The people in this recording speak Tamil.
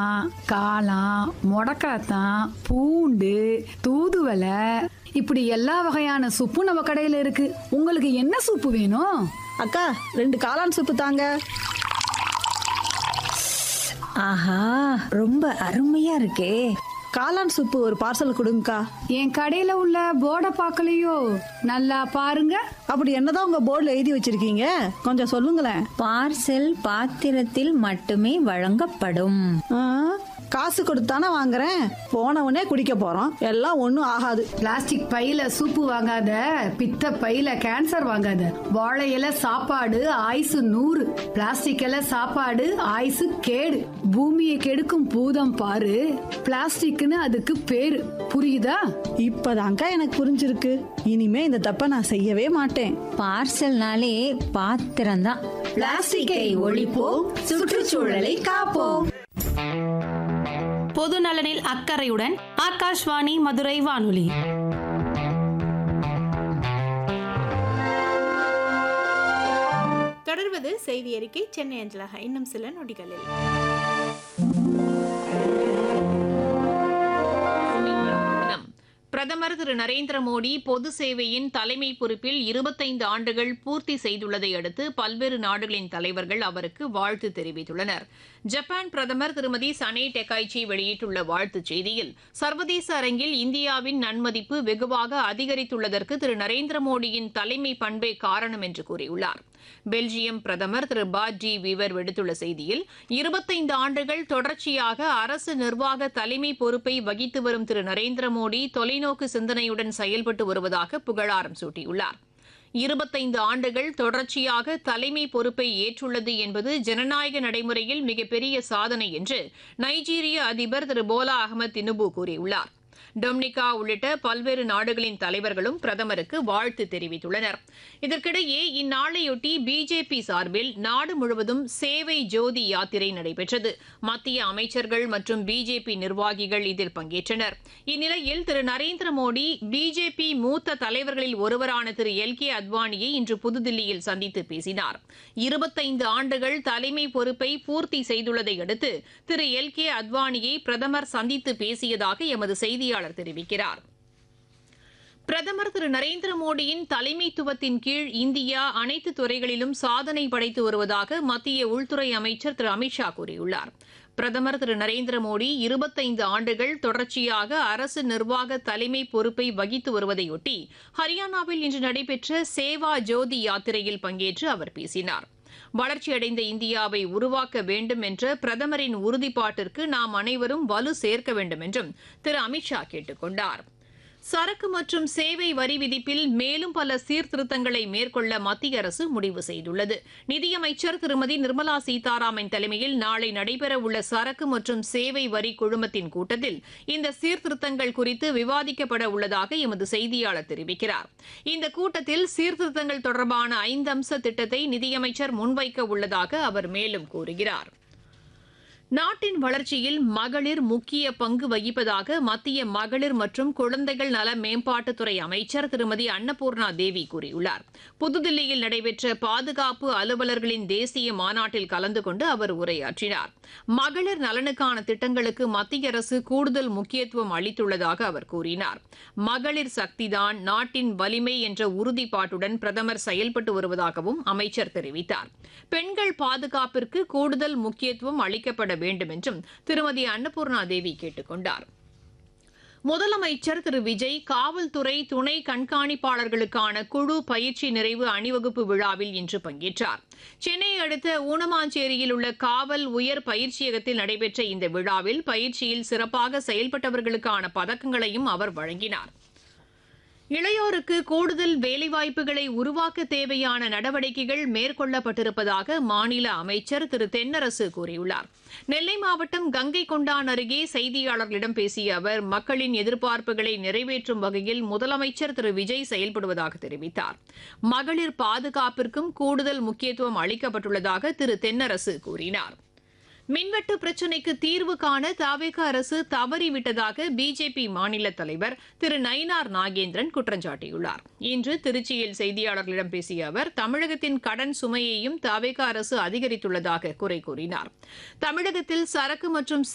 காளான் முடக்காத்தான் பூண்டு தூதுவளை இப்படி எல்லா வகையான சூப்பும் நம்ம கடையில இருக்கு உங்களுக்கு என்ன சூப்பு வேணும் அக்கா ரெண்டு காளான் சூப்பு தாங்க ஆஹா ரொம்ப அருமையா இருக்கே காளான் சூப்பு ஒரு பார்சல் கொடுங்கக்கா என் கடையில உள்ள போர்டை பார்க்கலையோ நல்லா பாருங்க அப்படி என்னதான் உங்க போர்டில் எழுதி வச்சிருக்கீங்க கொஞ்சம் சொல்லுங்களேன் பார்சல் பாத்திரத்தில் மட்டுமே வழங்கப்படும் ஆ, காசு கொடுத்தானே வாங்குறேன் போன உடனே குடிக்க போறோம் எல்லாம் ஒன்றும் ஆகாது பிளாஸ்டிக் பையில சூப்பு வாங்காத பித்த பையில கேன்சர் வாங்காத வாழை இலை சாப்பாடு ஆயுசு நூறு பிளாஸ்டிக் இலை சாப்பாடு ஆயுசு கேடு பூமியை கெடுக்கும் பூதம் பாரு பிளாஸ்டிக்னு அதுக்கு பேரு புரியுதா இப்பதான்க்கா எனக்கு புரிஞ்சிருக்கு இனிமே இந்த தப்பை நான் செய்யவே மாட்டேன் பார்சல்னாலே பாத்திரம்தான் பிளாஸ்டிக்கை ஒழிப்போம், சுற்றுச்சூழலை காப்போம் பொது நலனில் அக்கறையுடன் ஆகாஷ்வாணி மதுரை வானொலி தொடர்வது செய்தி அறிக்கை சென்னை அஞ்சலக இன்னும் சில நொடிகளில் தினம். பிரதமர் திரு நரேந்திர மோடி பொது சேவையின் தலைமை பொறுப்பில் இருபத்தைந்து ஆண்டுகள் பூர்த்தி செய்துள்ளதை அடுத்து பல்வேறு நாடுகளின் தலைவர்கள் அவருக்கு வாழ்த்து தெரிவித்துள்ளனர் ஜப்பான் பிரதமர் திருமதி சனே டெக்காய்ச்சி வெளியிட்டுள்ள வாழ்த்துச் செய்தியில் சர்வதேச அரங்கில் இந்தியாவின் நன்மதிப்பு வெகுவாக அதிகரித்துள்ளதற்கு திரு நரேந்திர மோடியின் தலைமை பண்பே காரணம் என்று கூறியுள்ளார் பெல்ஜியம் பிரதமர் திரு பாட் டி வீவர் விடுத்துள்ள செய்தியில் இருபத்தைந்து ஆண்டுகள் தொடர்ச்சியாக அரசு நிர்வாக தலைமை பொறுப்பை வகித்து வரும் திரு நரேந்திர மோடி தொலைநோக்கு சிந்தனையுடன் செயல்பட்டு வருவதாக புகழாரம் சூட்டியுள்ளார் இருபத்தைந்து ஆண்டுகள் தொடர்ச்சியாக தலைமை பொறுப்பை ஏற்றுள்ளது என்பது ஜனநாயக நடைமுறையில் மிகப்பெரிய சாதனை என்று நைஜீரிய அதிபர் திரு போலா அகமது தினுபு கூறியுள்ளார் டொமினிகா உள்ளிட்ட பல்வேறு நாடுகளின் தலைவர்களும் பிரதமருக்கு வாழ்த்து தெரிவித்துள்ளனர் இதற்கிடையே இந்நாளையொட்டி பிஜேபி சார்பில் நாடு முழுவதும் சேவை ஜோதி யாத்திரை நடைபெற்றது மத்திய அமைச்சர்கள் மற்றும் பிஜேபி நிர்வாகிகள் இதில் பங்கேற்றனர் இந்நிலையில் திரு நரேந்திர மோடி பிஜேபி மூத்த தலைவர்களில் ஒருவரான திரு எல் கே அத்வானியை இன்று புதுதில்லியில் சந்தித்து பேசினார் இருபத்தைந்து ஆண்டுகள் தலைமை பொறுப்பை பூர்த்தி செய்துள்ளதை அடுத்து திரு எல் கே அத்வானியை பிரதமர் சந்தித்து பேசியதாக எமது செய்தியாளர் தெரிவிக்கிறார் பிரதமர் திரு நரேந்திர மோடியின் தலைமைத்துவத்தின் கீழ் இந்தியா அனைத்து துறைகளிலும் சாதனை படைத்து வருவதாக மத்திய உள்துறை அமைச்சர் திரு அமித்ஷா கூறியுள்ளார் பிரதமர் திரு நரேந்திர மோடி இருபத்தைந்து ஆண்டுகள் தொடர்ச்சியாக அரசு நிர்வாக தலைமை பொறுப்பை வகித்து வருவதையொட்டி ஹரியானாவில் இன்று நடைபெற்ற சேவா ஜோதி யாத்திரையில் பங்கேற்று அவர் பேசினார் வளர்ச்சியடைந்த இந்தியாவை உருவாக்க வேண்டும் என்ற பிரதமரின் உறுதிப்பாட்டிற்கு நாம் அனைவரும் வலு சேர்க்க வேண்டும் என்றும் திரு அமித்ஷா கேட்டுக் கொண்டார் சரக்கு மற்றும் சேவை வரி விதிப்பில் மேலும் பல சீர்திருத்தங்களை மேற்கொள்ள மத்திய அரசு முடிவு செய்துள்ளது நிதியமைச்சர் திருமதி நிர்மலா சீதாராமன் தலைமையில் நாளை நடைபெறவுள்ள சரக்கு மற்றும் சேவை வரி குழுமத்தின் கூட்டத்தில் இந்த சீர்திருத்தங்கள் குறித்து விவாதிக்கப்பட உள்ளதாக எமது செய்தியாளர் தெரிவிக்கிறார் இந்த கூட்டத்தில் சீர்திருத்தங்கள் தொடர்பான ஐந்து அம்ச திட்டத்தை நிதியமைச்சர் முன்வைக்க உள்ளதாக அவர் மேலும் கூறுகிறார் நாட்டின் வளர்ச்சியில் மகளிர் முக்கிய பங்கு வகிப்பதாக மத்திய மகளிர் மற்றும் குழந்தைகள் நல மேம்பாட்டுத்துறை அமைச்சர் திருமதி அன்னபூர்ணா தேவி கூறியுள்ளார் புதுதில்லியில் நடைபெற்ற பாதுகாப்பு அலுவலர்களின் தேசிய மாநாட்டில் கலந்து கொண்டு அவர் உரையாற்றினார் மகளிர் நலனுக்கான திட்டங்களுக்கு மத்திய அரசு கூடுதல் முக்கியத்துவம் அளித்துள்ளதாக அவர் கூறினார் மகளிர் சக்திதான் நாட்டின் வலிமை என்ற உறுதிப்பாட்டுடன் பிரதமர் செயல்பட்டு வருவதாகவும் அமைச்சர் தெரிவித்தார் பெண்கள் பாதுகாப்பிற்கு கூடுதல் முக்கியத்துவம் அளிக்கப்பட வேண்டும் என்றும் திருமதி அன்னபூர்ணா தேவி கேட்டுக் கொண்டார் முதலமைச்சர் திரு விஜய் காவல்துறை துணை கண்காணிப்பாளர்களுக்கான குழு பயிற்சி நிறைவு அணிவகுப்பு விழாவில் இன்று பங்கேற்றார் சென்னை அடுத்த ஊனமாஞ்சேரியில் உள்ள காவல் உயர் பயிற்சியகத்தில் நடைபெற்ற இந்த விழாவில் பயிற்சியில் சிறப்பாக செயல்பட்டவர்களுக்கான பதக்கங்களையும் அவர் வழங்கினார் இளையோருக்கு கூடுதல் வேலைவாய்ப்புகளை உருவாக்க தேவையான நடவடிக்கைகள் மேற்கொள்ளப்பட்டிருப்பதாக மாநில அமைச்சர் திரு தென்னரசு கூறியுள்ளார் நெல்லை மாவட்டம் கங்கை கொண்டான் அருகே செய்தியாளர்களிடம் பேசிய அவர் மக்களின் எதிர்பார்ப்புகளை நிறைவேற்றும் வகையில் முதலமைச்சர் திரு விஜய் செயல்படுவதாக தெரிவித்தார் மகளிர் பாதுகாப்பிற்கும் கூடுதல் முக்கியத்துவம் அளிக்கப்பட்டுள்ளதாக திரு தென்னரசு கூறினார் மின்வெட்டு பிரச்சினைக்கு தீர்வு காண தாவேக அரசு தவறிவிட்டதாக பிஜேபி மாநில தலைவர் திரு நயினார் நாகேந்திரன் குற்றம் சாட்டியுள்ளார் இன்று திருச்சியில் செய்தியாளர்களிடம் பேசிய அவர் தமிழகத்தின் கடன் சுமையையும் தாவேக அரசு அதிகரித்துள்ளதாக குறை கூறினார் தமிழகத்தில் சரக்கு மற்றும்